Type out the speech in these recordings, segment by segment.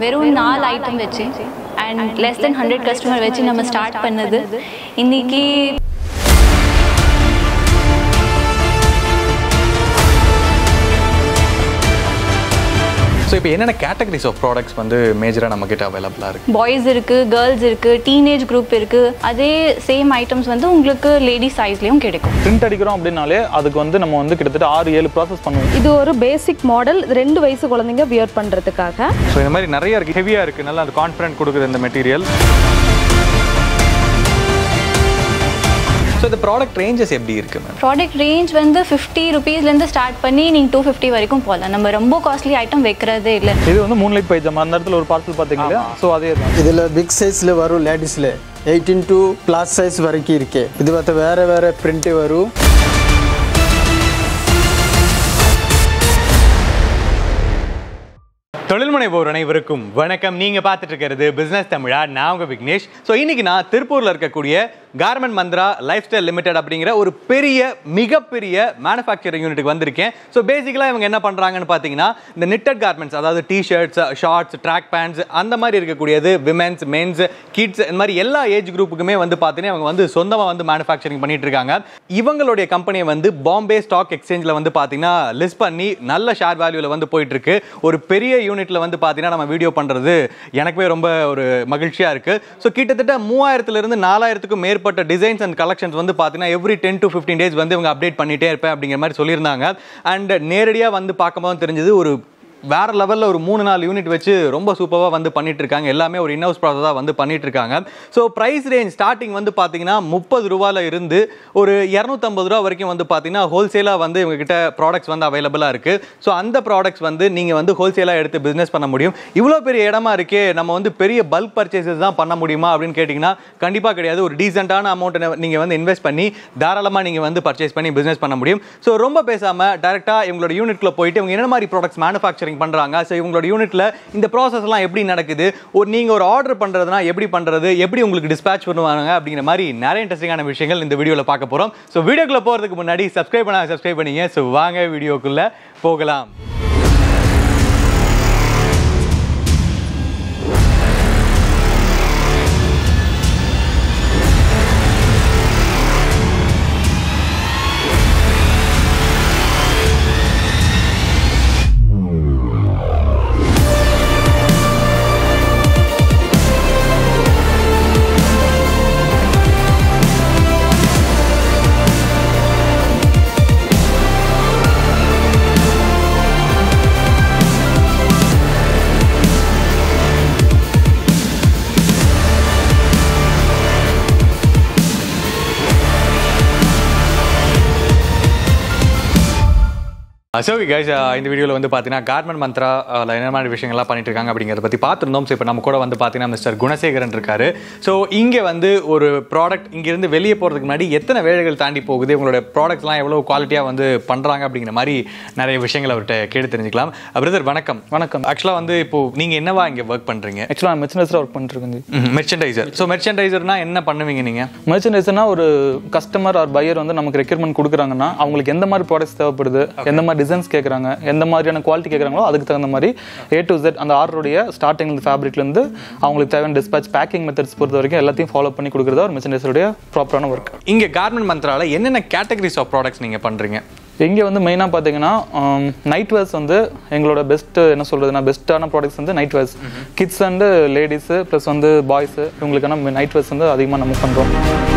வெறும் நாலு ஐட்டம் வச்சு and less than hundred customer வச்சு நம்ம ஸ்டார்ட் பண்ணது இன்னைக்கு ஸோ இப்போ என்னென்ன கேட்டகரிஸ் ஆஃப் ப்ராடக்ட்ஸ் வந்து மேஜராக நம்மக்கிட்ட அவைலபிளாக இருக்குது பாய்ஸ் இருக்குது கேர்ள்ஸ் இருக்குது டீனேஜ் குரூப் இருக்குது அதே சேம் ஐட்டம்ஸ் வந்து உங்களுக்கு லேடி சைஸ்லேயும் கிடைக்கும் பிரிண்ட் அடிக்கிறோம் அப்படின்னாலே அதுக்கு வந்து நம்ம வந்து கிட்டத்தட்ட ஆறு ஏழு ப்ராசஸ் பண்ணுவோம் இது ஒரு பேசிக் மாடல் ரெண்டு வயசு குழந்தைங்க வியர் பண்ணுறதுக்காக ஸோ இந்த மாதிரி நிறைய இருக்குது ஹெவியாக இருக்குது நல்லா அந்த கான்ஃபிடென்ட் கொடுக்குது இந்த மெட்டீரியல் ஸோ இந்த ப்ராடக்ட் ரேஞ்சஸ் எப்படி இருக்குது மேம் ப்ராடக்ட் ரேஞ்ச் வந்து ஃபிஃப்டி ருபீஸ்லேருந்து ஸ்டார்ட் பண்ணி நீங்கள் டூ ஃபிஃப்டி வரைக்கும் போகலாம் நம்ம ரொம்ப காஸ்ட்லி ஐட்டம் வைக்கிறதே இல்லை இது வந்து மூன்லைட் பைஜாமா அந்த இடத்துல ஒரு பார்சல் பார்த்தீங்க இல்லையா ஸோ அதே தான் இதில் பிக் சைஸில் வரும் லேடிஸில் எயிட்டீன் டு ப்ளஸ் சைஸ் வரைக்கும் இருக்கு இது பார்த்து வேறு வேறு பிரிண்ட்டு வரும் தொழில் முனைவோர் அனைவருக்கும் வணக்கம் நீங்க பார்த்துட்டு இருக்கிறது பிசினஸ் தமிழா நான் உங்க விக்னேஷ் ஸோ இன்னைக்கு நான் திருப்பூர்ல இருக்கக்கூடிய garment Mantra lifestyle limited அப்படிங்கிற ஒரு பெரிய மிகப்பெரிய மேனுஃபேக்சரிங் யூனிட்டுக்கு வந்திருக்கேன் ஸோ பேசிக்கலாக இவங்க என்ன பண்றாங்கன்னு பார்த்தீங்கன்னா இந்த நிட்டட் கார்மெண்ட்ஸ் அதாவது டிஷர்ட்ஸ் ஷார்ட்ஸ் ட்ராக் பேண்ட்ஸ் அந்த மாதிரி இருக்கக்கூடியது விமென்ஸ் மென்ஸ் கிட்ஸ் இந்த மாதிரி எல்லா ஏஜ் குரூப்புக்குமே வந்து பார்த்தீங்கன்னா அவங்க வந்து சொந்தமாக வந்து மேனுஃபேக்சரிங் பண்ணிட்டு இருக்காங்க இவங்களுடைய கம்பெனியை வந்து பாம்பே ஸ்டாக் எக்ஸ்சேஞ்சில் வந்து பார்த்தீங்கன்னா லிஸ்ட் பண்ணி நல்ல ஷேர் வேல்யூவில் வந்து போயிட்டு இருக்கு ஒரு பெரிய யூனிட்ல வந்து பார்த்தீங்கன்னா நம்ம வீடியோ பண்ணுறது எனக்குமே ரொம்ப ஒரு மகிழ்ச்சியாக இருக்கு ஸோ கிட்டத்தட்ட மூவாயிரத்துலேருந்து நாலாயிரத்துக்கும் மேற்பட்ட டிசைன்ஸ் அண்ட் கலெக்ஷன்ஸ் வந்து பார்த்தீங்கன்னா every ten to fifteen days வந்து இவங்க அப்டேட் பண்ணிட்டே இருப்பேன் அப்படிங்கிற மாதிரி சொல்லியிருந்தாங்க அண்ட் நேரடியாக வந்து பார்க்கும்போது தெரிஞ்சது ஒரு வேற லெவலில் ஒரு மூணு நாலு யூனிட் வச்சு ரொம்ப சூப்பராக வந்து பண்ணிட்டு இருக்காங்க எல்லாமே ஒரு இன்ஹவுஸ் ப்ராசஸாக வந்து பண்ணிட்டு இருக்காங்க ஸோ ப்ரைஸ் ரேஞ்ச் ஸ்டார்டிங் வந்து பார்த்தீங்கன்னா முப்பது ரூபால இருந்து ஒரு இரநூத்தம்பது ரூபா வரைக்கும் வந்து பார்த்தீங்கன்னா ஹோல்சேலாக வந்து இவங்க கிட்ட ப்ராடக்ட்ஸ் வந்து அவைலபிளாக இருக்கு ஸோ அந்த ப்ராடக்ட்ஸ் வந்து நீங்கள் வந்து ஹோல்சேலாக எடுத்து பிஸ்னஸ் பண்ண முடியும் இவ்வளோ பெரிய இடமா இருக்கே நம்ம வந்து பெரிய பல்க் பர்ச்சேசஸ் தான் பண்ண முடியுமா அப்படின்னு கேட்டிங்கன்னா கண்டிப்பாக கிடையாது ஒரு டீசெண்டான அமௌண்ட்டை நீங்கள் வந்து இன்வெஸ்ட் பண்ணி தாராளமாக நீங்கள் வந்து பர்ச்சேஸ் பண்ணி பிஸ்னஸ் பண்ண முடியும் ஸோ ரொம்ப பேசாமல் டேரெக்டாக இவங்களோட யூனிட்ல போயிட்டு இவங்க என்ன மாதிரி ப்ராடக்ட்ஸ் மேனுஃபேக்சரிங் பண்ணுறாங்க ஸோ இவங்களோட யூனிட்ல இந்த ப்ராசஸ்லாம் எப்படி நடக்குது ஒரு நீங்கள் ஒரு ஆர்டர் பண்ணுறதுனா எப்படி பண்ணுறது எப்படி உங்களுக்கு டிஸ்பேச் பண்ணுவாங்க அப்படிங்கிற மாதிரி நிறைய இன்ட்ரெஸ்டிங்கான விஷயங்கள் இந்த வீடியோவில் பார்க்க போகிறோம் ஸோ வீடியோக்குள்ளே போகிறதுக்கு முன்னாடி சப்ஸ்கிரைப் பண்ண சப்ஸ்கிரைப் பண்ணீங்க ஸோ வாங்க வீடியோக்குள்ளே போகலாம் ஸோ கைஸ் இந்த வீடியோவில் வந்து பார்த்தீங்கன்னா கார்மெண்ட் மந்த்ரா அதில் என்ன மாதிரி விஷயங்கள்லாம் பண்ணிட்டு இருக்காங்க அப்படிங்கிறத பற்றி பார்த்துருந்தோம் ஸோ இப்போ நம்ம கூட வந்து பார்த்தீங்கன்னா மிஸ்டர் குணசேகரன் இருக்காரு ஸோ இங்கே வந்து ஒரு ப்ராடக்ட் இங்கேருந்து வெளியே போகிறதுக்கு முன்னாடி எத்தனை வேலைகள் தாண்டி போகுது உங்களோட ப்ராடக்ட்ஸ்லாம் எவ்வளோ குவாலிட்டியாக வந்து பண்ணுறாங்க அப்படிங்கிற மாதிரி நிறைய விஷயங்கள் அவர்கிட்ட கேட்டு தெரிஞ்சுக்கலாம் பிரதர் வணக்கம் வணக்கம் ஆக்சுவலாக வந்து இப்போ நீங்கள் என்னவா இங்கே ஒர்க் பண்ணுறீங்க ஆக்சுவலாக மெர்ச்சன்டைஸராக ஒர்க் பண்ணிருக்கேன் மெர்ச்சன்டைசர் ஸோ மெர்ச்சன்டைசர்னா என்ன பண்ணுவீங்க நீங்கள் மெர்ச்சன்டைசர்னா ஒரு கஸ்டமர் ஆர் பையர் வந்து நமக்கு ரெக்யர்மெண்ட் கொடுக்குறாங்கன்னா அவங்களுக்கு எந்த மாதிரி ப்ராடக்ட்ஸ் தேவைப்படுது எந்த மாதிரி டிசைன்ஸ் கேட்குறாங்க எந்த மாதிரியான குவாலிட்டி கேட்குறாங்களோ அதுக்கு தகுந்த மாதிரி ஏ டு Z அந்த ஆர்டருடைய ஸ்டார்டிங் ஃபேப்ரிக்லேருந்து அவங்களுக்கு தேவையான டிஸ்பேச் பேக்கிங் மெத்தட்ஸ் பொறுத்த வரைக்கும் எல்லாத்தையும் ஃபாலோ பண்ணி கொடுக்குறதா ஒரு மெர்ச்சன்டைசருடைய ப்ராப்பரான ஒர்க் இங்கே கார்மெண்ட் மந்த்ரால என்னென்ன கேட்டகரிஸ் ஆஃப் ப்ராடக்ட்ஸ் நீங்கள் பண்ணுறீங்க இங்கே வந்து மெயினாக பார்த்தீங்கன்னா நைட் வேர்ஸ் வந்து எங்களோட பெஸ்ட் என்ன சொல்கிறதுனா பெஸ்ட்டான ப்ராடக்ட்ஸ் வந்து night wears kids and ladies plus வந்து பாய்ஸு இவங்களுக்கான நைட் வேர்ஸ் வந்து அதிகமாக நம்ம பண்ணுறோம்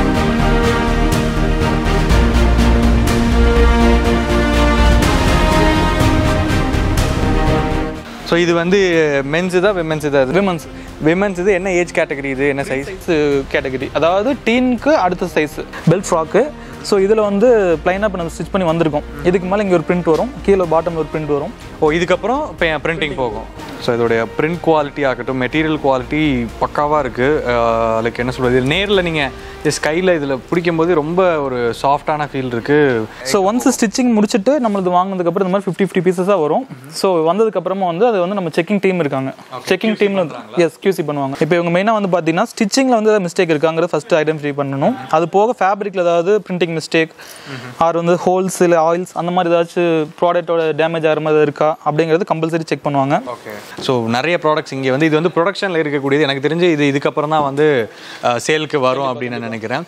ஸோ இது வந்து மென்ஸ் தான் விமென்ஸ் தான் விமன்ஸ் விமென்ஸ் இது என்ன ஏஜ் கேட்டகரி இது என்ன சைஸ் கேட்டகரி அதாவது டீனுக்கு அடுத்த சைஸ் பெல்ட் ஃப்ராக்கு ஸோ இதில் வந்து ப்ளைனாக இப்போ நம்ம ஸ்டிச் பண்ணி வந்திருக்கோம் இதுக்கு மேலே இங்கே ஒரு பிரிண்ட் வரும் கீழே பாட்டமில் ஒரு பிரிண்ட் வரும் ஓ இதுக்கப்புறம் இப்போ பிரிண்டிங் போகும் ஸோ இதோடைய பிரிண்ட் குவாலிட்டி ஆகட்டும் மெட்டீரியல் குவாலிட்டி பக்காவாக இருக்குது லைக் என்ன சொல்கிறது நேரில் நீங்கள் ஜஸ்ட் கையில் இதில் பிடிக்கும்போது ரொம்ப ஒரு சாஃப்டான ஃபீல் இருக்குது ஸோ ஒன்ஸ் ஸ்டிச்சிங் முடிச்சுட்டு நம்மளது வாங்கினதுக்கப்புறம் இந்த மாதிரி ஃபிஃப்டி ஃபிஃப்டி பீசஸாக வரும் ஸோ வந்ததுக்கப்புறமா வந்து அது வந்து நம்ம செக்கிங் டீம் இருக்காங்க செக்கிங் டீமில் எஸ் கியூசி பண்ணுவாங்க இப்போ இவங்க மெயினாக வந்து பார்த்தீங்கன்னா ஸ்டிச்சிங்கில் வந்து மிஸ்டேக் இருக்காங்கிறத ஃபஸ்ட்டு ஐடென்டிஃபை பண்ணணும் அது போக ஃபேப்ரிக்கில் ஏதாவது பிரிண்டிங் மிஸ்டேக் ஆர் வந்து ஹோல்ஸ் இல்லை ஆயில்ஸ் அந்த மாதிரி ஏதாச்சும் ப்ராடக்ட்டோட டேமேஜ் ஆகிற மாதிரி இருக்கா அப்படிங்கிறது கம்பல்சரி செக் பண்ணுவாங்க ஓகே ஸோ நிறைய ப்ராடக்ட்ஸ் இங்கே வந்து இது வந்து ப்ரொடக்ஷனில் இருக்கக்கூடியது எனக்கு தெரிஞ்சு இது இதுக்கப்புறம் தான் வந்து சேலுக்கு வரும் அப்படின்னு நான் நினைக்கிறேன்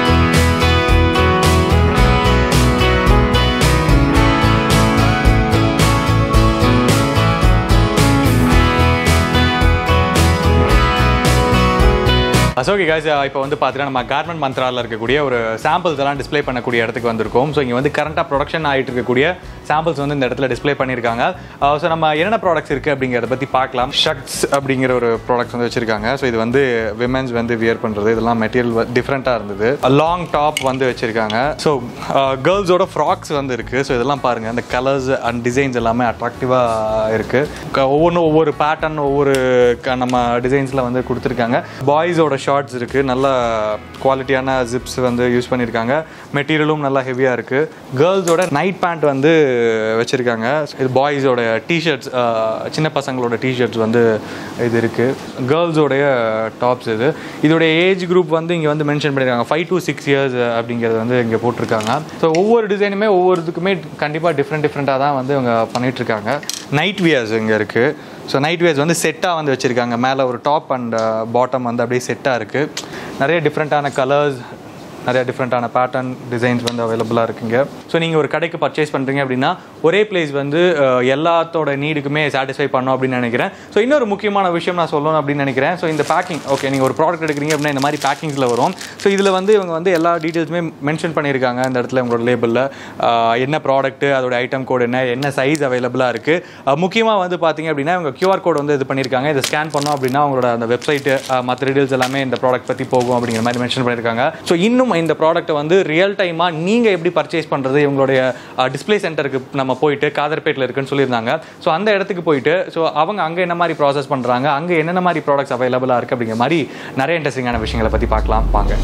அசோகி காய்ஸ் இப்போ வந்து பார்த்தீங்கன்னா நம்ம கார்மெண்ட் மந்த்ராவில் இருக்கக்கூடிய ஒரு சாம்பிள்ஸ் எல்லாம் டிஸ்ப்ளே பண்ணக்கூடிய இடத்துக்கு வந்திருக்கோம் ஸோ இங்கே வந்து கரண்ட்டாக ப்ரொடக்ஷன் ஆகிட்டு இருக்கக்கூடிய சாம்பிள்ஸ் வந்து இந்த இடத்துல டிஸ்ப்ளே பண்ணியிருக்காங்க ஸோ நம்ம என்னென்ன ப்ராடக்ட்ஸ் இருக்குது அப்படிங்கிறத பற்றி பார்க்கலாம் ஷர்ட்ஸ் அப்படிங்கிற ஒரு ப்ராடக்ட்ஸ் வந்து வச்சுருக்காங்க ஸோ இது வந்து விமென்ஸ் வந்து வியர் பண்ணுறது இதெல்லாம் மெட்டீரியல் டிஃப்ரெண்ட்டாக இருந்தது லாங் டாப் வந்து வச்சுருக்காங்க ஸோ கேர்ள்ஸோட ஃப்ராக்ஸ் வந்து இருக்குது ஸோ இதெல்லாம் பாருங்கள் அந்த கலர்ஸ் அண்ட் டிசைன்ஸ் எல்லாமே அட்ராக்டிவாக இருக்குது ஒவ்வொன்றும் ஒவ்வொரு பேட்டர்ன் ஒவ்வொரு க- நம்ம டிசைன்ஸில் வந்து கொடுத்துருக்காங்க பாய்ஸோட ஷார்ட்ஸ் இருக்குது நல்ல குவாலிட்டியான ஜிப்ஸ் வந்து யூஸ் பண்ணியிருக்காங்க மெட்டீரியலும் நல்லா ஹெவியாக இருக்குது கேர்ள்ஸோட நைட் பேண்ட் வந்து வச்சுருக்காங்க இது பாய்ஸோட டிஷர்ட்ஸ் சின்ன பசங்களோட டிஷர்ட்ஸ் வந்து இது இருக்குது கேர்ள்ஸோடைய டாப்ஸ் இது இதோடைய ஏஜ் குரூப் வந்து இங்கே வந்து மென்ஷன் பண்ணியிருக்காங்க ஃபைவ் to சிக்ஸ் இயர்ஸ் அப்படிங்கிறது வந்து இங்கே போட்டிருக்காங்க ஸோ ஒவ்வொரு டிசைனுமே ஒவ்வொருத்துக்குமே கண்டிப்பாக டிஃப்ரெண்ட் டிஃப்ரெண்ட்டாக தான் வந்து இவங்க பண்ணிகிட்ருக்காங்க நைட் வியர்ஸ் இங்கே இருக்குது ஸோ நைட் வியர்ஸ் வந்து செட்டாக வந்து வச்சுருக்காங்க மேலே ஒரு டாப் அண்ட் பாட்டம் வந்து அப்படியே செட்டாக இருக்குது நிறைய டிஃப்ரெண்ட்டான கலர்ஸ் நிறைய டிஃப்ரெண்ட்டான பேட்டர்ன் டிசைன்ஸ் வந்து அவைலபிளாக இருக்குங்க ஸோ நீங்கள் ஒரு கடைக்கு பர்ச்சேஸ் பண்ணுறீங்க அப்படின்னா ஒரே பிளேஸ் வந்து அஹ், எல்லாத்தோட நீடுக்குமே சாட்டிஸ்ஃபை பண்ணும் அப்படின்னு நினைக்கிறேன் ஸோ இன்னொரு முக்கியமான விஷயம் நான் சொல்லணும் அப்படின்னு நினைக்கிறேன் ஸோ இந்த பேக்கிங் ஓகே நீங்கள் ஒரு ப்ராடக்ட் எடுக்கிறீங்க அப்படின்னா இந்த மாதிரி பேக்கிங்ஸில் வரும் ஸோ இதில் வந்து இவங்க வந்து எல்லா டீட்டெயில்ஸுமே மென்ஷன் பண்ணியிருக்காங்க இந்த இடத்துல உங்களோட லேபிளில் என்ன ப்ராடக்ட் அதோட ஐட்டம் கோட் என்ன என்ன சைஸ் அவைலபிளாக இருக்குது முக்கியமாக வந்து பார்த்தீங்க அப்படின்னா இவங்க கியூஆர் கோட் வந்து இது பண்ணியிருக்காங்க இதை ஸ்கேன் பண்ணோம் அப்படின்னா உங்களோட அந்த வெப்சைட்டு மற்ற டீட்டெயில்ஸ் எல்லாமே இந்த ப்ராடக்ட் பற்றி போகும் அப்படிங்கிற மாதிரி மென்ஷன் பண்ணியிருக்காங்க ஸோ இன்னும் இந்த ப்ராடக்ட்டை வந்து ரியல் டைமாக நீங்கள் எப்படி பர்ச்சேஸ் பண்ணுறது இவங்களுடைய டிஸ்ப்ளே சென்டருக்கு நம்ம போயிட்டு காதர்பேட்டில் இருக்குன்னு சொல்லியிருந்தாங்க ஸோ அந்த இடத்துக்கு போயிட்டு ஸோ அவங்க அங்கே என்ன மாதிரி ப்ராசஸ் பண்ணுறாங்க அங்கே என்னென்ன மாதிரி ப்ராடக்ட்ஸ் அவைலபிளாக இருக்குது அப்படிங்கிற மாதிரி நிறைய இன்ட்ரெஸ்டிங்கான விஷயங்களை பற்றி பார்க்கலாம் வாங்க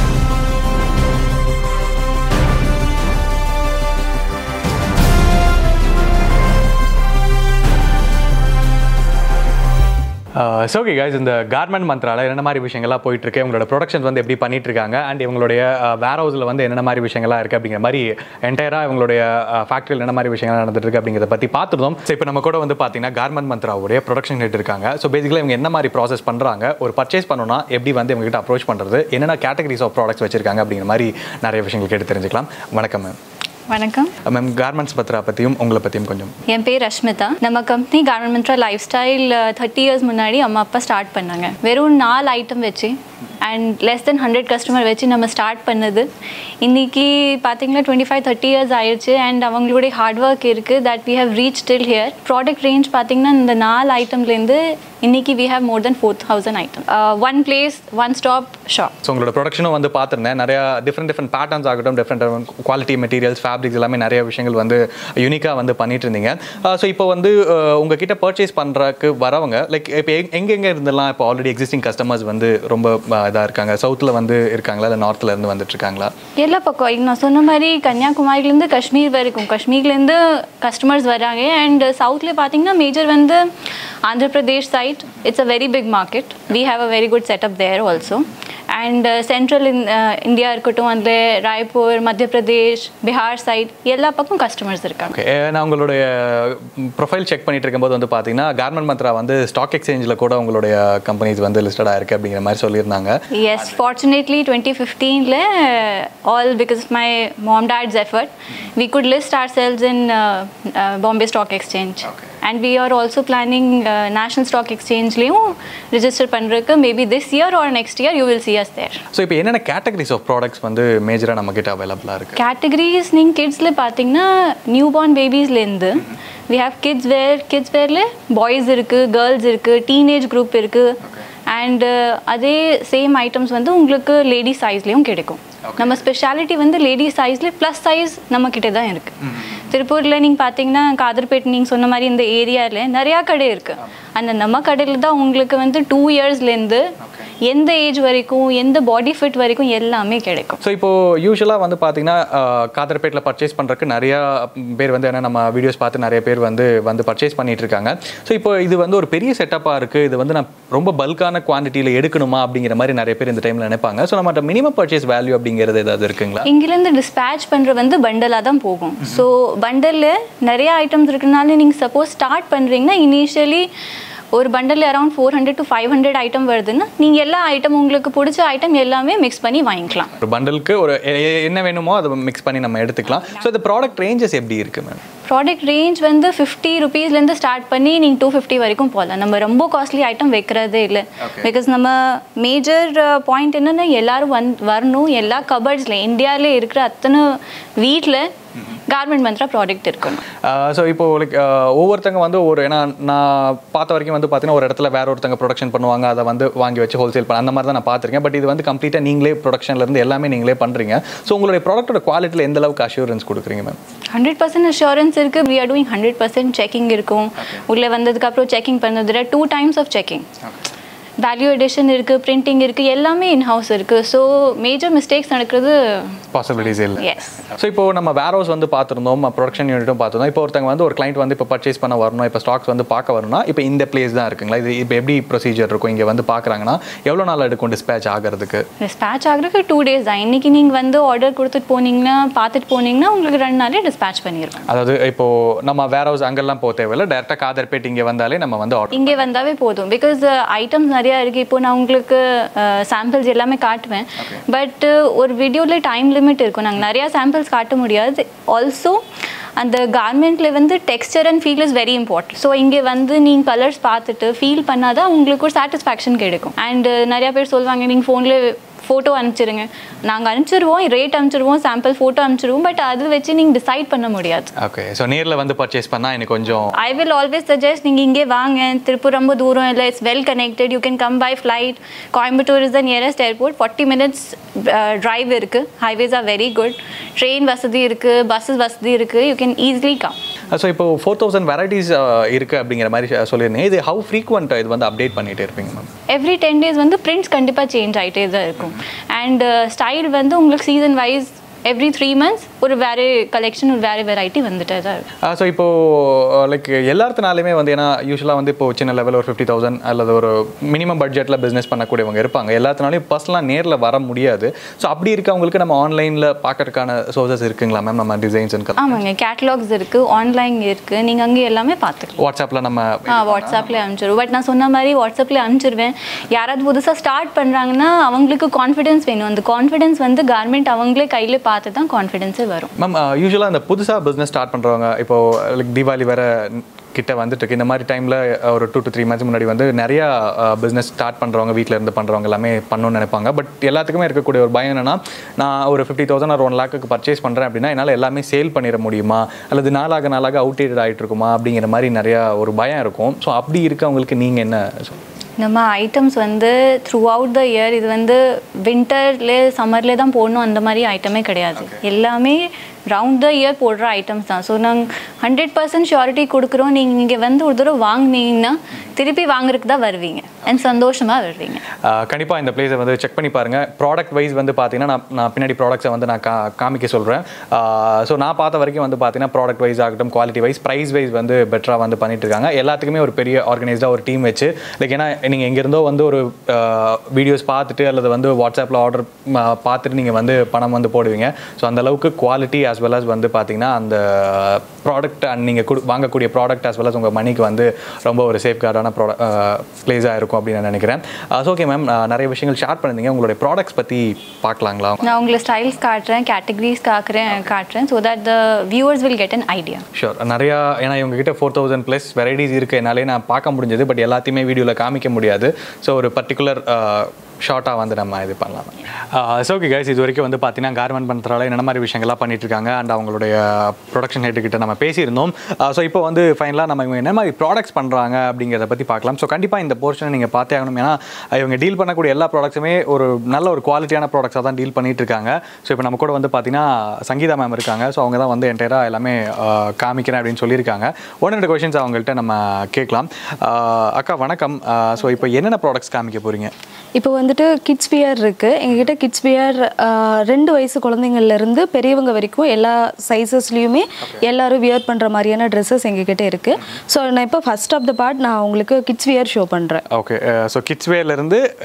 ஸோ ஓகே guys இந்த கார்மெண்ட் மந்த்ரால என்னென்ன மாதிரி விஷயங்கள்லாம் போயிட்டு இருக்கு உங்களோட ப்ரொடக்ஷன்ஸ் வந்து எப்படி பண்ணிட்டு இருக்காங்க அண்ட் இவங்களுடைய வேர் ஹவுஸில் வந்து என்னென்ன மாதிரி விஷயங்கள்லாம் இருக்கு அப்படிங்கிற மாதிரி என்டையராக இவங்களுடைய ஃபேக்ட்ரியில் என்ன மாதிரி விஷயங்கள் நடந்துட்டு இருக்கு அப்படிங்கிறத பற்றி பார்த்துருந்தோம் ஸோ இப்போ நம்ம கூட வந்து பார்த்தீங்கன்னா கார்மெண்ட் மந்த்ராவுடைய ப்ரொடக்ஷன் ஹெட் இருக்காங்க ஸோ பேசிக்கலாக இவங்க என்ன மாதிரி ப்ராசஸ் பண்ணுறாங்க ஒரு பர்ச்சேஸ் பண்ணணும்னா எப்படி வந்து இவங்ககிட்ட அப்ரோச் பண்ணுறது என்னென்ன கேட்டகரிஸ் ஆஃப் ப்ராடக்ட்ஸ் வச்சிருக்காங்க அப்படிங்கிற மாதிரி நிறைய விஷயங்கள் கேட்டு தெரிஞ்சுக்கலாம் வணக்கம் மேம் வணக்கம் மேம் கார்மெண்ட்ஸ் பத்ரா பற்றியும் உங்களை பற்றியும் கொஞ்சம் என் பேர் ரஷ்மிதா நம்ம கம்பெனி கார்மெண்ட்ரா லைஃப் ஸ்டைல் தேர்ட்டி இயர்ஸ் முன்னாடி அம்மா அப்பா ஸ்டார்ட் பண்ணாங்க வெறும் நாலு ஐட்டம் வச்சு and less than hundred customer வச்சு நம்ம ஸ்டார்ட் பண்ணது இன்னைக்கு பார்த்தீங்கன்னா டுவெண்ட்டி ஃபைவ் தேர்ட்டி இயர்ஸ் ஆயிடுச்சு அண்ட் அவங்களுடைய ஹார்ட் ஒர்க் இருக்குது that we have reach till here product range பார்த்தீங்கன்னா இந்த நாலு ஐட்டம்லேருந்து இன்னைக்கு we have more than four thousand item one place one stop shop so உங்களோட ப்ரொடக்ஷனும் வந்து பார்த்துருந்தேன் நிறைய டிஃப்ரெண்ட் டிஃப்ரெண்ட் பேட்டர்ன்ஸ் ஆகட்டும் டிஃப்ரெண்ட் குவாலிட்டி மெட்டீரியல்ஸ் ஃபேப்ரிக்ஸ் எல்லாமே நிறைய விஷயங்கள் வந்து யூனிக்காக வந்து பண்ணிட்டு இருந்தீங்க ஸோ இப்போ வந்து அஹ், உங்ககிட்ட பர்ச்சேஸ் பண்ணுறக்கு வரவங்க லைக் இப்போ எங்கெங்கே இருந்தெல்லாம் இப்போ ஆல்ரெடி எக்ஸிஸ்டிங் கஸ்டமர்ஸ் வந்து ரொம்ப இதாக இருக்காங்க சவுத்தில் வந்து இருக்காங்களா இல்லை நார்த்தில் இருந்து வந்துட்டு இருக்காங்களா எல்லா பக்கம் ಈಗ நான் சொன்ன மாதிரி கன்னியாகுமரியிலேருந்து காஷ்மீர் வரைக்கும் காஷ்மீர்லேருந்து கஸ்டமர்ஸ் வராங்க அண்ட் சவுத்தில் பார்த்தீங்கன்னா மேஜர் வந்து Andhra Pradesh side it's a very big market we have a very good setup there also and central India இருக்கட்டும் அதில் ராய்ப்பூர் மத்திய பிரதேஷ் பீகார் சைட் எல்லா பக்கம் கஸ்டமர்ஸ் இருக்காங்க ஓகே நான் உங்களுடைய ப்ரொஃபைல் செக் பண்ணிட்டு இருக்கும்போது வந்து பார்த்தீங்கன்னா கார்மெண்ட் மந்த்ரா வந்து ஸ்டாக் எக்ஸ்சேஞ்சில் கூட உங்களுடைய கம்பெனிஸ் வந்து லிஸ்டடாக இருக்குது அப்படிங்கிற மாதிரி சொல்லியிருந்தாங்க Yes, fortunately, 2015, le, all because of my mom dad's effort, we could list ourselves in uh, uh, Bombay Stock Exchange. And we are also planning uh, National Stock Exchange லையும் register பண்ணுறதுக்கு maybe this year or next year you will see us there. So இப்போ என்னென்ன categories of products வந்து மேஜராக நம்மக்கிட்ட அவைலபிளாக இருக்குது categories நீங்கள் கிட்ஸில் பார்த்தீங்கன்னா நியூ பார்ன் பேபிஸ்லேருந்து we have kids wear kids வேரில் பாய்ஸ் இருக்குது கேர்ள்ஸ் இருக்குது டீனேஜ் குரூப் இருக்குது அண்டு அதே சேம் ஐட்டம்ஸ் வந்து உங்களுக்கு லேடி சைஸ்லேயும் கிடைக்கும் நம்ம ஸ்பெஷாலிட்டி வந்து லேடி சைஸில் ப்ளஸ் சைஸ் நம்மக்கிட்ட தான் இருக்குது திருப்பூரில் நீங்கள் பார்த்தீங்கன்னா காதர்பேட் நீங்கள் சொன்ன மாதிரி இந்த ஏரியாவில் நிறையா கடை இருக்குது அந்த நம்ம கடையில் தான் உங்களுக்கு வந்து டூ இயர்ஸ்லேருந்து எந்த ஏஜ் வரைக்கும் எந்த பாடி ஃபிட் வரைக்கும் எல்லாமே கிடைக்கும் ஸோ இப்போ யூஸ்வலாக வந்து பார்த்தீங்கன்னா காதர்பேட்டில் பர்ச்சேஸ் பண்ணுறதுக்கு நிறையா பேர் வந்து ஏன்னா நம்ம வீடியோஸ் பார்த்து நிறைய பேர் வந்து வந்து பர்ச்சேஸ் பண்ணிட்டு இருக்காங்க ஸோ இப்போ இது வந்து ஒரு பெரிய செட்டப்பாக இருக்குது இது வந்து நான் ரொம்ப பல்கான குவான்டிட்டியில் எடுக்கணுமா அப்படிங்கிற மாதிரி நிறைய பேர் இந்த டைமில் நினைப்பாங்க ஸோ நம்மகிட்ட மினிமம் பர்ச்சேஸ் வேல்யூ அப்படிங்கிறது ஏதாவது இருக்குங்களா இங்கிலேருந்து டிஸ்பேச் பண்ணுற வந்து பண்டலாக தான் போகும் ஸோ பண்டலில் நிறைய ஐட்டம்ஸ் இருக்கனால நீங்கள் சப்போஸ் ஸ்டார்ட் பண்ணுறீங்கன்னா இனிஷியலி ஒரு பண்டலில் around four hundred to five hundred item வருதுன்னா நீங்கள் எல்லா ஐட்டம் உங்களுக்கு பிடிச்ச ஐட்டம் எல்லாமே மிக்ஸ் பண்ணி வாங்கிக்கலாம் ஒரு பண்டலுக்கு ஒரு எ- எ- என்ன வேணுமோ அதை மிக்ஸ் பண்ணி நம்ம எடுத்துக்கலாம் ஸோ இந்த ப்ராடக்ட் ரேஞ்சஸ் எப்படி இருக்கு மேம் ப்ராடக்ட் ரேஞ்ச் வந்து ஃபிஃப்டி ருபீஸ்லேருந்து ஸ்டார்ட் பண்ணி நீங்கள் டூ ஃபிஃப்டி வரைக்கும் போகலாம் நம்ம ரொம்ப காஸ்ட்லி ஐட்டம் வைக்கிறதே இல்லை பிகாஸ் நம்ம மேஜர் பாயிண்ட் என்னன்னா எல்லாரும் வந் வரணும் எல்லா கபர்ட்ஸில் இந்தியாவிலே இருக்கிற அத்தனை வீட்டில் கார்மெண்ட் மந்த்ரா ப்ராடக்ட் இருக்கணும் ஸோ இப்போ லைக் ஒவ்வொருத்தங்க வந்து ஒரு ஏன்னா நான் பார்த்த வரைக்கும் வந்து பார்த்தீங்கன்னா ஒரு இடத்துல வேற ஒருத்தங்க ப்ரொடக்ஷன் பண்ணுவாங்க அதை வந்து வாங்கி வச்சு ஹோல்சேல் பண்ண அந்த மாதிரி தான் நான் பார்த்துருக்கேன் பட் இது வந்து கம்ப்ளீட்டாக நீங்களே ப்ரொடக்ஷன்ல இருந்து எல்லாமே நீங்களே பண்ணுறீங்க ஸோ உங்களுடைய ப்ராடக்ட்டோட குவாலிட்டியில் எந்த அளவுக்கு அஷூரன்ஸ் கொடுக்குறீங்க மேம் ஹண்ட்ரட் பர்சன்ட் அஷூரன்ஸ் இருக்குது we are doing hundred percent checking இருக்கும் உள்ளே வந்ததுக்கப்புறம் செக்கிங் பண்ணதில் two times of checking value addition இருக்குது பிரிண்டிங் இருக்குது எல்லாமே இன் ஹவுஸ் இருக்குது ஸோ மேஜர் மிஸ்டேக்ஸ் நடக்கிறது பாசிபிலிட்டிஸ் இல்லை எஸ் ஸோ இப்போ நம்ம வேர் ஹவுஸ் வந்து பார்த்துருந்தோம் ப்ரொடக்ஷன் யூனிட்டும் பார்த்துருந்தோம் இப்போ ஒருத்தங்க வந்து ஒரு கிளைண்ட் வந்து இப்போ பர்ச்சேஸ் பண்ண வரணும் இப்போ ஸ்டாக்ஸ் வந்து பார்க்க வரணும்னா இப்போ இந்த பிளேஸ் தான் இருக்குங்களா இது இப்போ எப்படி ப்ரொசீஜர் இருக்கும் இங்கே வந்து பார்க்குறாங்கன்னா எவ்வளோ நாள் எடுக்கும் டிஸ்பேச் ஆகிறதுக்கு டிஸ்பேச் ஆகிறதுக்கு டூ டேஸ் தான் இன்றைக்கி நீங்கள் வந்து ஆர்டர் கொடுத்துட்டு போனீங்கன்னா பார்த்துட்டு போனீங்கன்னா உங்களுக்கு ரெண்டு நாளே டிஸ்பேச் பண்ணிடுவோம் அதாவது இப்போ நம்ம வேர் ஹவுஸ் அங்கெல்லாம் போக தேவையில்ல டேரெக்டாக காதர்பேட் இங்கே வந்தாலே நம்ம வந்து ஆர்டர் இங்கே வந்தாவே போதும் பிகாஸ் ஐட்டம்ஸ் நிறையா இருக்குது இப்போ நான் உங்களுக்கு சாம்பிள்ஸ் எல்லாமே காட்டுவேன் பட் ஒரு வீடியோவில் டைம் லிமிட் இருக்கும் நாங்கள் நிறையா சாம்பிள்ஸ் காட்ட முடியாது ஆல்சோ அந்த கார்மெண்ட்டில் வந்து texture and feel is very important so இங்கே வந்து நீங்கள் கலர்ஸ் பார்த்துட்டு ஃபீல் பண்ணாதான் உங்களுக்கு ஒரு சாட்டிஸ்ஃபேக்ஷன் கிடைக்கும் அண்ட் நிறையா பேர் சொல்லுவாங்க நீங்கள் ஃபோனில் ஃபோட்டோ அனுப்பிச்சிருங்க நாங்கள் அனுப்பிச்சிருவோம் ரேட் அனுப்பிச்சிருவோம் சாம்பிள் ஃபோட்டோ அனுப்பிச்சிருவோம் பட் அது வச்சு நீங்கள் டிசைட் பண்ண முடியாது ஓகே ஸோ நேரில் வந்து பர்ச்சேஸ் பண்ணால் எனக்கு கொஞ்சம் ஐ வில் ஆல்வேஸ் சஜஸ்ட் நீங்கள் இங்கே வாங்க திருப்பூர் ரொம்ப தூரம் இல்லை it's well connected you can come by flight Coimbatore is the nearest airport forty minutes drive இருக்குது highways are very good train வசதி இருக்குது பஸ்ஸஸ் வசதி இருக்குது you can easily come so இப்போ ஃபோர் தௌசண்ட் வெரைட்டிஸ் இருக்குது அப்படிங்கிற மாதிரி சொல்லியிருந்தேன் இது ஹவு ஃப்ரீக்வெண்ட் இது வந்து அப்டேட் பண்ணிகிட்டே இருப்பீங்க மேம் எவ்ரி டென் டேஸ் வந்து பிரிண்ட்ஸ் கண்டிப்பாக சேஞ்ச் ஆகிட்டே தான் இருக்கும் அண்ட் ஸ்டைல் வந்து உங்களுக்கு season wise every three months ஒரு வேறு கலெக்ஷன் ஒரு வேறு வெரைட்டி வந்துட்டே தான் இருக்கும் ஸோ இப்போ லைக் எல்லாத்தினாலுமே வந்து ஏன்னா யூஸ்வலாக வந்து இப்போ சின்ன லெவல் ஒரு ஃபிஃப்டி தௌசண்ட் அல்லது ஒரு மினிமம் பட்ஜெட்டில் பிஸ்னஸ் பண்ணக்கூடியவங்க இருப்பாங்க எல்லாத்தினாலையும் பர்சனலாக நேரில் வர முடியாது ஸோ அப்படி இருக்கவங்களுக்கு நம்ம ஆன்லைனில் பார்க்கறதுக்கான சோர்சஸ் இருக்குங்களா மேம் நம்ம டிசைன்ஸ் ஆமாங்க கேட்டலாக்ஸ் இருக்குது ஆன்லைன் இருக்குது நீங்கள் அங்கே எல்லாமே பார்த்துக்கலாம் வாட்ஸ்அப்பில் நம்ம ஆ வாட்ஸ்அப்பில் அனுப்பிச்சிடுவோம் பட் நான் சொன்ன மாதிரி வாட்ஸ்அப்பில் அனுப்பிச்சிருவேன் யாராவது புதுசாக ஸ்டார்ட் பண்ணுறாங்கன்னா அவங்களுக்கு கான்ஃபிடன்ஸ் வேணும் அந்த கான்ஃபிடன்ஸ் வந்து கார்மெண்ட் அவங்களே கையில் பார்த்து தான் கான்ஃபிடென்ஸே வரும் மேம் யூஸ்வலாக இந்த புதுசாக பிஸ்னஸ் ஸ்டார்ட் பண்ணுறவங்க இப்போ லைக் தீபாவளி வேற கிட்ட வந்துட்டு இருக்கு இந்த மாதிரி டைமில் ஒரு டூ டு த்ரீ மந்த்ஸ் முன்னாடி வந்து நிறையா பிஸ்னஸ் ஸ்டார்ட் பண்ணுறவங்க வீட்டில் இருந்து பண்ணுறவங்க எல்லாமே பண்ணணும்னு நினைப்பாங்க பட் எல்லாத்துக்குமே இருக்கக்கூடிய ஒரு பயம் என்னன்னா நான் ஒரு ஃபிஃப்டி தௌசண்ட் ஒரு ஒன் லேக்கு பர்ச்சேஸ் பண்ணுறேன் அப்படின்னா என்னால் எல்லாமே சேல் பண்ணிட முடியுமா அல்லது நாளாக நாளாக அவுடேட்டட் ஆகிட்டு இருக்குமா அப்படிங்கிற மாதிரி நிறையா ஒரு பயம் இருக்கும் ஸோ அப்படி இருக்கவங்களுக்கு நீங்கள் என்ன சொல்- நம்ம ஐட்டம்ஸ் வந்து த்ரூ அவுட் த இயர் இது வந்து வின்டர்லே சம்மர்லே தான் போடணும் அந்த மாதிரி ஐட்டமே கிடையாது எல்லாமே ரவுண்ட் த இயர் போடுற ஐட்டம்ஸ் தான் ஸோ நாங்கள் ஹண்ட்ரட் பர்சன்ட் ஷியாரிட்டி கொடுக்குறோம் நீங்கள் இங்கே வந்து ஒரு தடவை வாங்குனீங்கன்னா திருப்பி வாங்குறதுக்கு தான் வருவீங்க அண்ட் சந்தோஷமாக வருவீங்க கண்டிப்பாக இந்த பிளேஸை வந்து செக் பண்ணி பாருங்கள் ப்ராடக்ட் வைஸ் வந்து பார்த்தீங்கன்னா நான் நான் பின்னாடி ப்ராடக்ட்ஸை வந்து நான் கா காமிக்க சொல்கிறேன் ஸோ நான் பார்த்த வரைக்கும் வந்து பார்த்தீங்கன்னா ப்ராடக்ட் வைஸ் ஆகட்டும் குவாலிட்டி வைஸ் ப்ரைஸ் வைஸ் வந்து பெட்டராக வந்து பண்ணிட்டு இருக்காங்க எல்லாத்துக்குமே ஒரு பெரிய ஆர்கனைஸ்டாக ஒரு டீம் வச்சு லைக் ஏன்னா நீங்கள் எங்கேருந்தோ வந்து ஒரு வீடியோஸ் பார்த்துட்டு அல்லது வந்து வாட்ஸ்அப்பில் ஆர்டர் பார்த்துட்டு நீங்கள் வந்து பணம் வந்து போடுவீங்க ஸோ அந்த அளவுக்கு குவாலிட்டி as well as வந்து பார்த்தீங்கன்னா அந்த ப்ராடக்ட் அண்ட் நீங்கள் கொடு வாங்கக்கூடிய ப்ராடக்ட் as well as உங்கள் மணிக்கு வந்து ரொம்ப ஒரு சேஃப் கார்டான ப்ராடக்ட் ப்ளேஸாக இருக்கும் அப்படின்னு நான் நினைக்கிறேன் ஓகே மேம் நிறைய விஷயங்கள் ஷேர் பண்ணிருந்தீங்க உங்களுடைய ப்ராடக்ட்ஸ் பற்றி பார்க்கலாங்களா நான் உங்களை ஸ்டைல்ஸ் காட்டுறேன் கேட்டகரிஸ் காக்குறேன் காட்டுறேன் so that the viewers will get an idea sure நிறையா ஏன்னா இவங்க கிட்ட ஃபோர் தௌசண்ட் ப்ளஸ் வெரைட்டிஸ் இருக்கு என்னாலே நான் பார்க்க முடிஞ்சது பட் எல்லாத்தையுமே வீடியோவில் காமிக்க முடியாது ஸோ ஒரு பர்டிகுலர் ஷார்ட்டாக வந்து நம்ம இது பண்ணலாம் ஸோ ஓகே கைஸ் இது வரைக்கும் வந்து பார்த்தீங்கன்னா கார்மெண்ட் பண்ணுறதால என்ன மாதிரி விஷயங்கள்லாம் பண்ணிட்டு இருக்காங்க அண்ட் அவங்களுடைய ப்ரொடக்ஷன் ஹெட் கிட்ட நம்ம பேசியிருந்தோம் ஸோ இப்போ வந்து ஃபைனலாக நம்ம இவங்க என்ன மாதிரி ப்ராடக்ட்ஸ் பண்ணுறாங்க அப்படிங்கிறத பற்றி பார்க்கலாம் ஸோ கண்டிப்பாக இந்த போர்ஷனை நீங்கள் பார்த்தே ஆகணும் ஏன்னா இவங்க டீல் பண்ணக்கூடிய எல்லா ப்ராடக்ட்ஸுமே ஒரு நல்ல ஒரு குவாலிட்டியான ப்ராடக்ட்ஸாக தான் டீல் பண்ணிட்டு இருக்காங்க ஸோ இப்போ நம்ம கூட வந்து பார்த்தீங்கன்னா சங்கீதா மேம் இருக்காங்க ஸோ அவங்க தான் வந்து என்டையராக எல்லாமே ஆஹ், காமிக்கிறேன் அப்படின்னு சொல்லியிருக்காங்க ஒன்று ரெண்டு கொஷின்ஸ் அவங்கள்ட்ட நம்ம கேட்கலாம் ஆஹ், அக்கா வணக்கம் ஸோ இப்போ என்னென்ன ப்ராடக்ட்ஸ் காமிக்க போகிறீங்க இப்போ வந்துட்டு கிட்ஸ் வியர் இருக்குது எங்ககிட்ட கிட்ஸ் வியர் ரெண்டு வயசு குழந்தைங்கள்ல இருந்து பெரியவங்க வரைக்கும் எல்லா சைஸஸ்லேயுமே எல்லாரும் வியர் பண்ணுற மாதிரியான ட்ரெஸ்ஸஸ் எங்ககிட்ட இருக்குது ஸோ நான் இப்போ ஃபர்ஸ்ட் ஆஃப் த பார்ட் நான் உங்களுக்கு கிட்ஸ் வியர் ஷோ பண்ணுறேன் ஓகே ஸோ கிட்ஸ் வேர்லேருந்து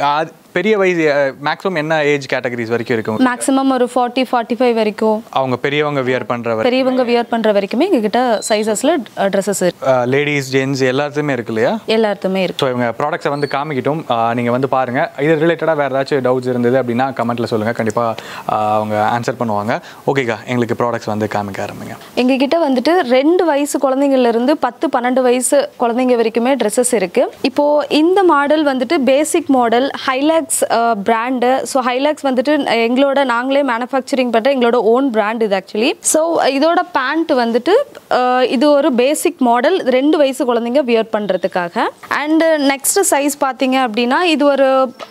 பெரிய வயசு மேக்ஸிமம் என்ன ஏஜ் கேட்டகரிஸ் வரைக்கும் இருக்கும் மேக்ஸிமம் ஒரு ஃபார்ட்டி ஃபார்ட்டி ஃபைவ் வரைக்கும் அவங்க பெரியவங்க வியர் பண்றவர் பெரியவங்க வியர் பண்ணுற வரைக்குமே எங்ககிட்ட சைஸஸில் ட்ரெஸ்ஸஸ் இருக்கு லேடிஸ் ஜென்ஸ் எல்லாத்துமே இருக்கு இல்லையா எல்லாத்துமே இருக்கு ஸோ இவங்க ப்ராடக்ட்ஸை வந்து காமிக்கிட்டும் ஆஹ் நீங்க வந்து பாருங்க இது ரிலேட்டடாக வேறு ஏதாச்சும் டவுட்ஸ் இருந்தது அப்படின்னா கமெண்ட்ல சொல்லுங்க கண்டிப்பா ஆஹ் அவங்க ஆன்சர் பண்ணுவாங்க ஓகேக்கா எங்களுக்கு ப்ராடக்ட்ஸ் வந்து காமிக்க ஆரம்பிங்க எங்ககிட்ட வந்துட்டு ரெண்டு வயசு குழந்தைங்கள்ல இருந்து பத்து பன்னெண்டு வயசு குழந்தைங்க வரைக்குமே ட்ரெஸ்ஸஸ் இருக்கு இப்போ இந்த மாடல் வந்துட்டு பேசிக் மாடல் ஹைலாக்ஸ் பிராண்டு ஸோ ஹைலாக்ஸ் வந்துட்டு எங்களோட நாங்களே மேனுஃபேக்சரிங் பண்ணுற எங்களோட ஓன் பிராண்ட் இது ஆக்சுவலி ஸோ இதோட பேண்ட் வந்துட்டு அஹ், இது ஒரு பேசிக் மாடல் ரெண்டு வயசு குழந்தைங்க வியர் பண்ணுறதுக்காக அண்டு நெக்ஸ்ட் சைஸ் பார்த்தீங்க அப்படின்னா இது ஒரு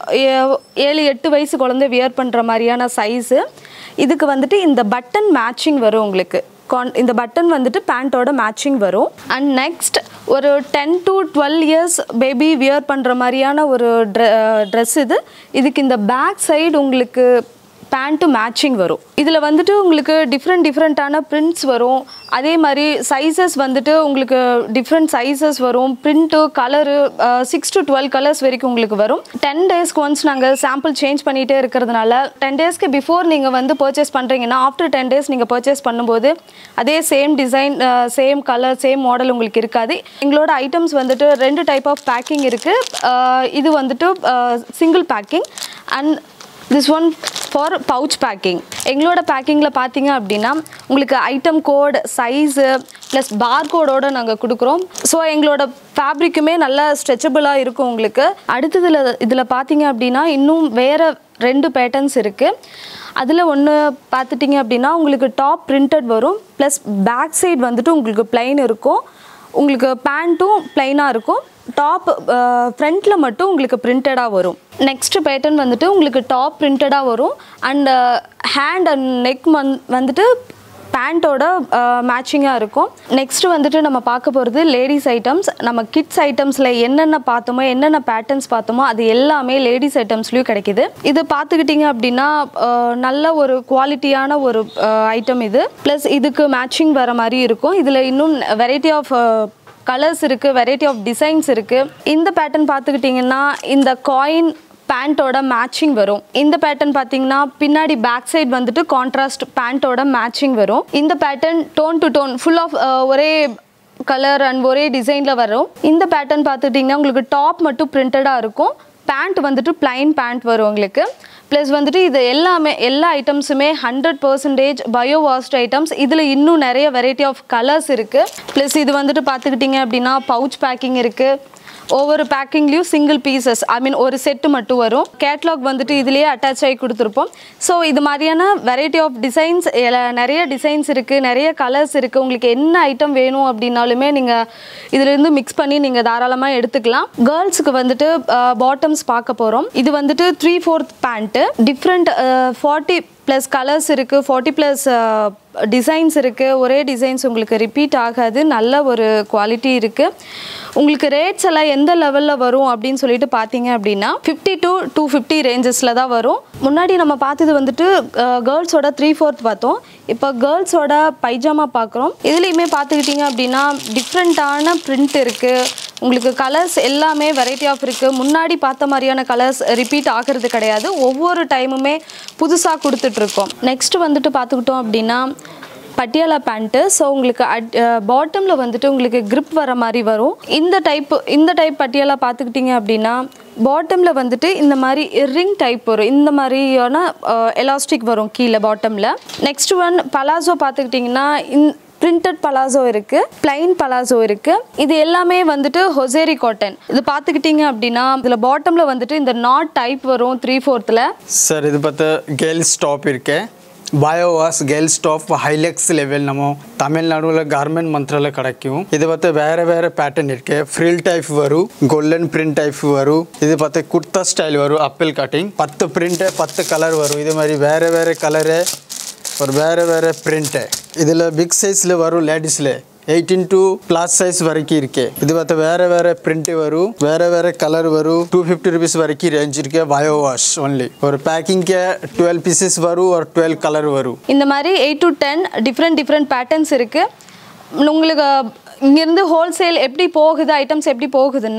ஏ- ஏழு எட்டு வயசு குழந்தை வியர் பண்ணுற மாதிரியான சைஸு இதுக்கு வந்துட்டு இந்த பட்டன் மேட்சிங் வரும் உங்களுக்கு கான் இந்த பட்டன் வந்துட்டு பேண்ட்டோட மேட்சிங் வரும் அண்ட் நெக்ஸ்ட் ஒரு ten to twelve years baby wear பண்ணுற மாதிரியான ஒரு ட்ரெஸ் இது இதுக்கு இந்த பேக் சைடு உங்களுக்கு பேண்ட்டு மேட்சிங் வரும் இதில் வந்துட்டு உங்களுக்கு டிஃப்ரெண்ட் டிஃப்ரெண்ட்டான பிரிண்ட்ஸ் வரும் அதே மாதிரி சைஸஸ் வந்துட்டு உங்களுக்கு டிஃப்ரெண்ட் சைஸஸ் வரும் print colour six to twelve colours வரைக்கும் உங்களுக்கு வரும் டென் டேஸ்க்கு ஒன்ஸ் நாங்கள் சாம்பிள் சேஞ்ச் பண்ணிகிட்டே இருக்கிறதுனால டென் டேஸ்க்கு பிஃபோர் நீங்கள் வந்து பர்ச்சேஸ் பண்ணுறீங்கன்னா ஆஃப்டர் டென் டேஸ் நீங்கள் பர்ச்சேஸ் பண்ணும்போது அதே same design same colour same model உங்களுக்கு இருக்காது எங்களோட ஐட்டம்ஸ் வந்துட்டு ரெண்டு டைப் ஆஃப் பேக்கிங் இருக்குது இது வந்துட்டு single packing and this one for pouch packing எங்களோட பேக்கிங்கில் பார்த்தீங்க அப்படின்னா உங்களுக்கு item code size plus bar கோடோட நாங்கள் கொடுக்குறோம் ஸோ எங்களோட ஃபேப்ரிக்குமே நல்லா ஸ்ட்ரெச்சபிளாக இருக்கும் உங்களுக்கு அடுத்ததில் இதில் பார்த்தீங்க அப்படின்னா இன்னும் வேறு ரெண்டு பேட்டர்ன்ஸ் இருக்குது அதில் ஒன்று பார்த்துட்டிங்க அப்படின்னா உங்களுக்கு டாப் பிரிண்டட் வரும் ப்ளஸ் பேக் சைடு வந்துட்டு உங்களுக்கு plain இருக்கும் உங்களுக்கு பேண்ட்டும் பிளைனாக இருக்கும் டாப் ஃப்ரண்ட்டில் மட்டும் உங்களுக்கு பிரிண்டடாக வரும் நெக்ஸ்ட் பேட்டர்ன் வந்துட்டு உங்களுக்கு டாப் பிரிண்டடாக வரும் அண்ட் ஹேண்ட் அண்ட் நெக் வந் வந்துட்டு பேண்ட்டோட மேட்சிங்காக இருக்கும் நெக்ஸ்ட் வந்துட்டு நம்ம பார்க்க போகிறது லேடிஸ் ஐட்டம்ஸ் நம்ம கிட்ஸ் ஐட்டம்ஸில் என்னென்ன பார்த்தோமோ என்னென்ன பேட்டர்ன்ஸ் பார்த்தோமோ அது எல்லாமே லேடிஸ் ஐட்டம்ஸ்லேயும் கிடைக்குது இது பார்த்துக்கிட்டிங்க அப்படின்னா அஹ், நல்ல ஒரு குவாலிட்டியான ஒரு ஐட்டம் இது ப்ளஸ் இதுக்கு மேட்சிங் வர மாதிரி இருக்கும் இதில் இன்னும் வெரைட்டி ஆஃப் கலர்ஸ் இருக்குது வெரைட்டி ஆஃப் டிசைன்ஸ் இருக்குது இந்த பேட்டர்ன் பார்த்துக்கிட்டிங்கன்னா இந்த காயின் பேண்ட்டோட மேட்சிங் வரும் இந்த பேட்டர்ன் பார்த்தீங்கன்னா பின்னாடி பேக் சைடு வந்துட்டு கான்ட்ராஸ்ட் பேண்ட்டோட மேட்சிங் வரும் இந்த pattern tone to tone full of ஒரே கலர் அண்ட் ஒரே டிசைனில் வரும் இந்த பேட்டர்ன் பார்த்துட்டிங்கன்னா உங்களுக்கு டாப் மட்டும் பிரிண்டடாக இருக்கும் பேண்ட் வந்துட்டு plain பேண்ட் வரும் உங்களுக்கு ப்ளஸ் வந்துட்டு இது எல்லாமே எல்லா ஐட்டம்ஸுமே hundred percentage bio washed items இதில் இன்னும் நிறைய வெரைட்டி ஆஃப் கலர்ஸ் இருக்குது ப்ளஸ் இது வந்துட்டு பார்த்துக்கிட்டிங்க அப்படின்னா பவுச் பேக்கிங் இருக்குது ஒவ்வொரு பேக்கிங்லேயும் சிங்கிள் பீசஸ் ஐ மீன் ஒரு செட்டு மட்டும் வரும் கேட்லாக் வந்துட்டு இதுலேயே அட்டாச் ஆகி கொடுத்துருப்போம் ஸோ இது மாதிரியான வெரைட்டி ஆஃப் டிசைன்ஸ் நிறைய டிசைன்ஸ் இருக்குது நிறைய கலர்ஸ் இருக்குது உங்களுக்கு என்ன ஐட்டம் வேணும் அப்படின்னாலுமே நீங்கள் இதுலேருந்து மிக்ஸ் பண்ணி நீங்கள் தாராளமாக எடுத்துக்கலாம் கேர்ள்ஸுக்கு வந்துட்டு பாட்டம்ஸ் பார்க்க போகிறோம் இது வந்துட்டு three fourth pant different forty plus colours இருக்குது ஃபார்ட்டி ப்ளஸ் டிசைன்ஸ் இருக்குது ஒரே டிசைன்ஸ் உங்களுக்கு ரிப்பீட் ஆகாது நல்ல ஒரு குவாலிட்டி இருக்குது உங்களுக்கு ரேட்ஸ் எல்லாம் எந்த லெவலில் வரும் அப்படின்னு சொல்லிட்டு பார்த்தீங்க அப்படின்னா ஃபிஃப்டி டு டூ ஃபிஃப்டி ரேஞ்சஸில் தான் வரும் முன்னாடி நம்ம பார்த்தது வந்துட்டு கேர்ள்ஸோட த்ரீ ஃபோர்த் பார்த்தோம் இப்போ கேர்ள்ஸோட பைஜாமா பார்க்குறோம் இதுலேயுமே பார்த்துக்கிட்டிங்க அப்படின்னா டிஃப்ரெண்ட்டான பிரிண்ட் இருக்குது உங்களுக்கு கலர்ஸ் எல்லாமே வெரைட்டி ஆஃப் இருக்குது முன்னாடி பார்த்த மாதிரியான கலர்ஸ் ரிப்பீட் ஆகிறது கிடையாது ஒவ்வொரு டைமுமே புதுசாக கொடுத்துட்ருக்கோம் நெக்ஸ்ட் வந்துட்டு பார்த்துக்கிட்டோம் அப்படின்னா பட்டியாலா பேண்ட்டு ஸோ உங்களுக்கு அட் பாட்டமில் வந்துட்டு உங்களுக்கு grip வர மாதிரி வரும் இந்த டைப் இந்த டைப் பட்டியாலா பார்த்துக்கிட்டிங்க அப்படின்னா பாட்டமில் வந்துட்டு இந்த மாதிரி ரிங் டைப் வரும் இந்த மாதிரியான எலாஸ்டிக் வரும் கீழே பாட்டமில் நெக்ஸ்ட் ஒன் பலாசோ பார்த்துக்கிட்டிங்கன்னா இன் பிரிண்டட் பலாசோ இருக்கு பிளைன் பலாசோ இருக்கு இது எல்லாமே வந்துட்டு ஹொசேரி காட்டன் இது பார்த்துக்கிட்டிங்க அப்படின்னா இதில் பாட்டமில் வந்துட்டு இந்த நாட் டைப் வரும் த்ரீ ஃபோர்த்தில் ಸರ್ ಇದು ಬತ್ತ ಗೇಲ್ಸ್ ಟಾಪ್ ಇರ್ಕೆ ಬಯೋವಾಸ್ ಗೇಲ್ಸ್ ಟಾಪ್ ಹೈಲೆಕ್ಸ್ ಲೆವೆಲ್ நம்ம தமிழ்நாடுல கார்மெண்ட் மந்த்ரால கிடைக்கும் இது பார்த்து வேற வேற பேட்டர்ன் இருக்கு ஃப்ரில் டைப் வரும் கோல்டன் பிரிண்ட் டைப் வரும் இது பார்த்து குர்தா ஸ்டைல் வரும் அப்பிள் கட்டிங் பத்து பிரிண்ட்டு பத்து கலர் வரும் இது மாதிரி வேற வேற கலரு ஒரு வேறு வேறு பிரிண்ட்டு இதில் பிக் சைஸில் வரும் லேடிஸில் எயிட்டீன் டு பிளாஸ் சைஸ் வரைக்கும் இருக்கு இது பார்த்து வேற வேற பிரிண்ட் வரும் வேற வேற கலர் வரும் டூ ஃபிஃப்டி ருபீஸ் வரைக்கும் ரேஞ்ச் இருக்கு பயோ வாஷ் ஒன்லி ஒரு பேக்கிங்க்கு டுவெல் பீசஸ் வரும் ஒரு டுவெல் கலர் வரும் இந்த மாதிரி eight to ten different different patterns இருக்குது உங்களுக்கு இங்கேருந்து ஹோல்சேல் எப்படி போகுது ஐட்டம்ஸ் எப்படி போகுதுன்னா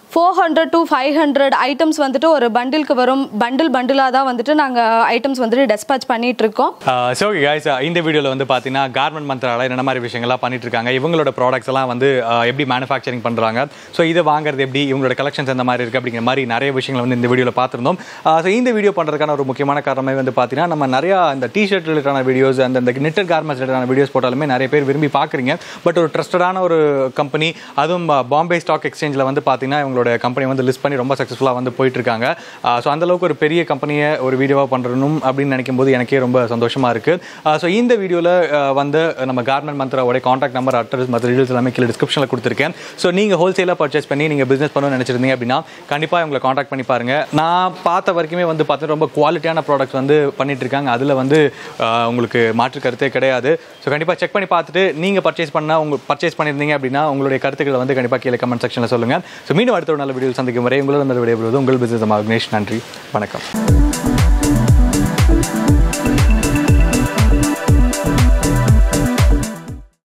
four hundred to five hundred items வந்துட்டு ஒரு பண்டிலுக்கு வரும் பண்டில் பண்டிலாக தான் வந்துட்டு நாங்கள் ஐட்டம்ஸ் வந்துட்டு டெஸ்பாச் பண்ணிட்டு இருக்கோம் ஸோ கைஸ் இந்த வீடியோவில் வந்து பார்த்தீங்கன்னா கார்மெண்ட் மந்த்ரால என்ன மாதிரி விஷயங்கள்லாம் பண்ணிட்டு இருக்காங்க இவங்களோட ப்ராடக்ட்ஸ் எல்லாம் வந்து uh, எப்படி மேனுஃபேக்சரிங் பண்ணுறாங்க ஸோ இதை வாங்குறது எப்படி இவங்களோட கலெக்ஷன்ஸ் எந்த மாதிரி இருக்குது அப்படிங்கிற மாதிரி நிறைய விஷயங்களை வந்து இந்த வீடியோவில் பார்த்துருந்தோம் ஸோ இந்த வீடியோ பண்ணுறதுக்கான ஒரு முக்கியமான காரணமே வந்து பார்த்தீங்கன்னா நம்ம நிறையா அந்த டிஷர்ட் ரிலேட்டான வீடியோஸ் அந்த இந்த நிட்டர் கார்மெண்ட்ஸ் ரிலேட்டான வீடியோஸ் போட்டாலுமே நிறைய பேர் விரும்பி பார்க்குறீங்க பட் ஒரு ட்ரஸ்டடான ஒரு கம்பெனி அதுவும் பாம்பே ஸ்டாக் எக்ஸ்சேஞ்சில் வந்து பார்த்தீங்கன்னா இவங்களோட கம்பெனி வந்து லிஸ்ட் பண்ணி ரொம்ப சக்ஸஸ்ஃபுல்லாக வந்து போயிட்டு இருக்காங்க ஸோ அந்த அளவுக்கு ஒரு பெரிய கம்பெனியை ஒரு வீடியோவாக பண்ணுறணும் அப்படின்னு நினைக்கும் போது எனக்கே ரொம்ப சந்தோஷமாக இருக்குது ஸோ இந்த வீடியோவில் வந்து நம்ம கார்மெண்ட் மந்த்ராவோட காண்டாக்ட் நம்பர் அட்ரஸ் மற்ற டீடைல்ஸ் எல்லாமே கீழே டிஸ்கிரிப்ஷனில் கொடுத்துருக்கேன் ஸோ நீங்கள் ஹோல்சேலாக பர்ச்சேஸ் பண்ணி நீங்கள் பிஸ்னஸ் பண்ணணும்னு நினச்சிருந்தீங்க அப்படின்னா கண்டிப்பாக இவங்களை காண்டாக்ட் பண்ணி பாருங்க நான் பார்த்த வரைக்குமே வந்து பார்த்தீங்கன்னா ரொம்ப குவாலிட்டியான ப்ராடக்ட்ஸ் வந்து பண்ணிட்டு இருக்காங்க அதில் வந்து ஆஹ், உங்களுக்கு மாற்று கருத்தே கிடையாது ஸோ கண்டிப்பாக செக் பண்ணி பார்த்துட்டு நீங்கள் பர்ச்சேஸ் பண்ணால் உங்க பர்ச்சேஸ் பண்ணியிருந்தீங்க அப்படின்னா உங்களுடைய கருத்துக்களை வந்து கண்டிப்பாக கீழே கமெண்ட் செக்ஷனில் சொல்லுங்கள் ஸோ மீண்டும் அடுத்த ஒரு நல்ல வீடியோ சந்திக்கும் வரை உங்களோட நல்ல விடைபெறுவது உங்கள் பிசினஸ் விக்னேஷ் நன்றி வணக்கம்